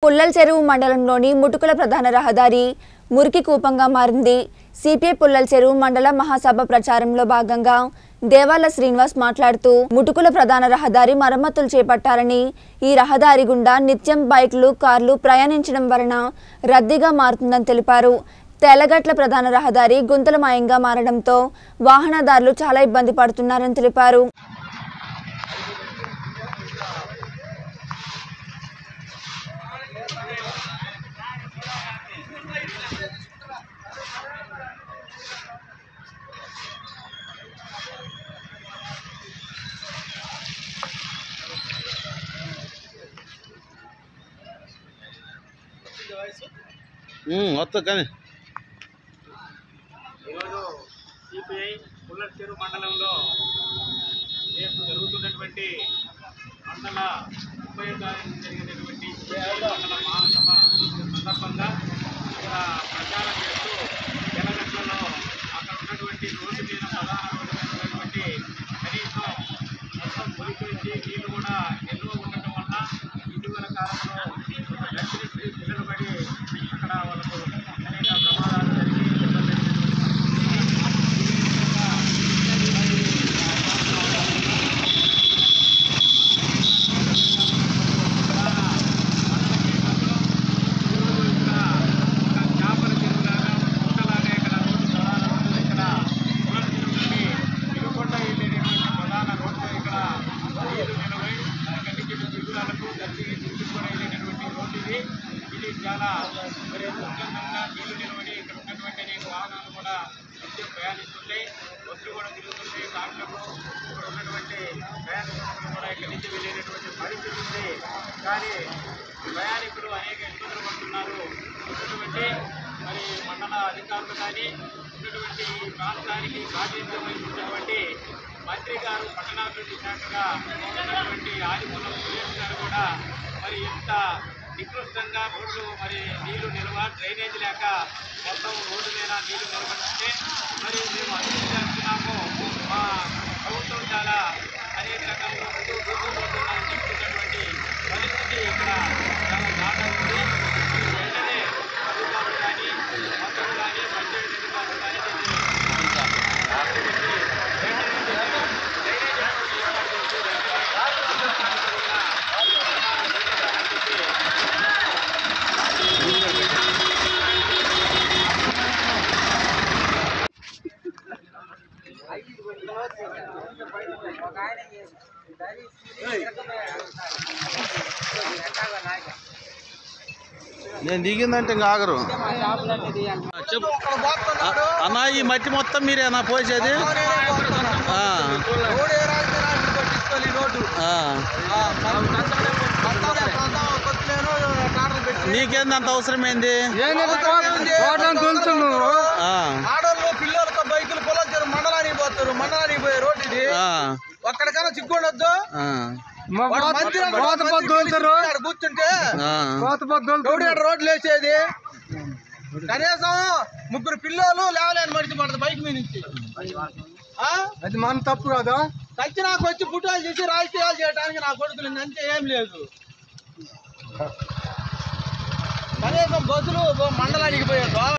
పుల్లల చెరువు మండలంలోని ముటుకుల ప్రధాన రహదారి మురికి కూపంగా మారింది సిపిఐ పుల్లల చెరువు మండల మహాసభ ప్రచారంలో భాగంగా దేవాల శ్రీనివాస్ మాట్లాడుతూ ముటుకుల ప్రధాన రహదారి మరమ్మతులు చేపట్టారని ఈ రహదారి గుండా నిత్యం బైక్లు కార్లు ప్రయాణించడం వలన రద్దీగా మారుతుందని తెలిపారు తెల్లగట్ల ప్రధాన రహదారి గుంతలమయంగా మారడంతో వాహనదారులు చాలా ఇబ్బంది పడుతున్నారని తెలిపారు మొత్తం కానీ ఈరోజు సిపిఐ పుల్లట్ చెరువు మండలంలో రేపు జరుగుతున్నటువంటి మండల ముప్పై తారీఖు జరిగినటువంటి మండల మహాసభ సందర్భంగా ఇక్కడ ప్రచారం చేస్తూ తెలంగాణలో అక్కడ ఉన్నటువంటి రోడ్డు మీద ప్రధాన రోడ్డు మీద ఉన్నటువంటి కనీసం మొత్తం మురికొచ్చి నీళ్లు కూడా నిల్వ ఉండటం వల్ల ఇటీవల కాలంలో దక్షిణ పిల్లలు పడి అక్కడ వాళ్ళకు అనేక ప్రమాదాలు జరిగి ఇబ్బంది చేపల చెరువులాగా గుట్టలాగా ఇక్కడ రోడ్డు ప్రధాన రోడ్డు ఇక్కడ పుల్లల చెరువు నుండి ఇరుకొండ వెళ్ళేటటువంటి ప్రధాన రోడ్డు ఇక్కడ నీళ్లు నిలవై ఇక్కడి నుంచి దిగులాలకు దర్శి దిగుకొని వెళ్ళేటటువంటి రోడ్డు ఇది ఇది చాలా మరి ఉత్కంఠంగా నీళ్లు నిలవడి ఇక్కడ ఉన్నటువంటి అనేక వాహనాలు కూడా నిత్యం ప్రయాణిస్తుంటాయి బస్సులు కూడా తిరుగుతుంటాయి కార్లకు ఇక్కడ ఉన్నటువంటి ప్రయాణికులు కూడా ఇక్కడి నుంచి వెళ్ళేటటువంటి పరిస్థితి ఉంది కానీ ప్రయాణికులు అనేక ఇబ్బందులు పడుతున్నారు ఉన్నటువంటి మరి మండల అధికారులు కానీ ఉన్నటువంటి ఈ ప్రాంతానికి ప్రాతినిధ్యం వహించినటువంటి మంత్రి గారు పట్టణాభివృద్ధి శాఖగా ఉన్నటువంటి ఆదిపురం సురేష్ గారు కూడా మరి ఇంత నికృష్టంగా రోడ్లు మరి నీళ్లు నిల్వ డ్రైనేజ్ లేక మొత్తం రోడ్డు మీద నీళ్లు నిలబడితే మరి మేము అభివృద్ధి చేస్తున్నాము మా ప్రభుత్వం చాలా అనేక రకాలుగా ముందు ముందు పోతుందని చెప్తున్నటువంటి పరిస్థితి ఇక్కడ చాలా దారుణంగా ఉంది ఈ వెంటనే అధికారులు కానీ మంత్రులు కానీ పంచాయతీ అధికారులు కానీ దీన్ని రాష్ట్ర పెట్టి వెంటనే దీన్ని డ్రైనేజ్ రోడ్లు ఏర్పాటు చేసి వెంటనే అందరూ స్థానికులుగా ప్రమాణం చేయించాలని చెప్పి నేను దిగిందంటే ఇంకా ఆగరు చెప్పు అన్నా ఈ మట్టి మొత్తం మీరేనా పోసేది ఆ. ఆ. నీకేంది అంత అవసరమైంది ఆ. ఆడోళ్ళు పిల్లలతో బైకులు పొలం మండలానికి పోతారు మండలానికి పోయే రోడ్డు ఇది ఆ. ఒక్కడికైనా చిక్కుండొద్దు ఆ. వాడు మంత్రి అన్నాడు, మంత్రి పిలిచి ఆడ కూర్చుంటే ఆ. ఎవడు ఆడ రోడ్లు వేసేది కనీసం ముగ్గురు పిల్లలు లేవలేని మడిచి పడదు బైక్ మీద నుంచి ఆ? అది మన తప్పు కాదా చచ్చి నాకు వచ్చి పుట్టాలు చేసి రాజకీయాలు చేయడానికి నా కొడుకులు అంతే ఏం లేదు కనీసం బస్సులు మండలానికి పోయే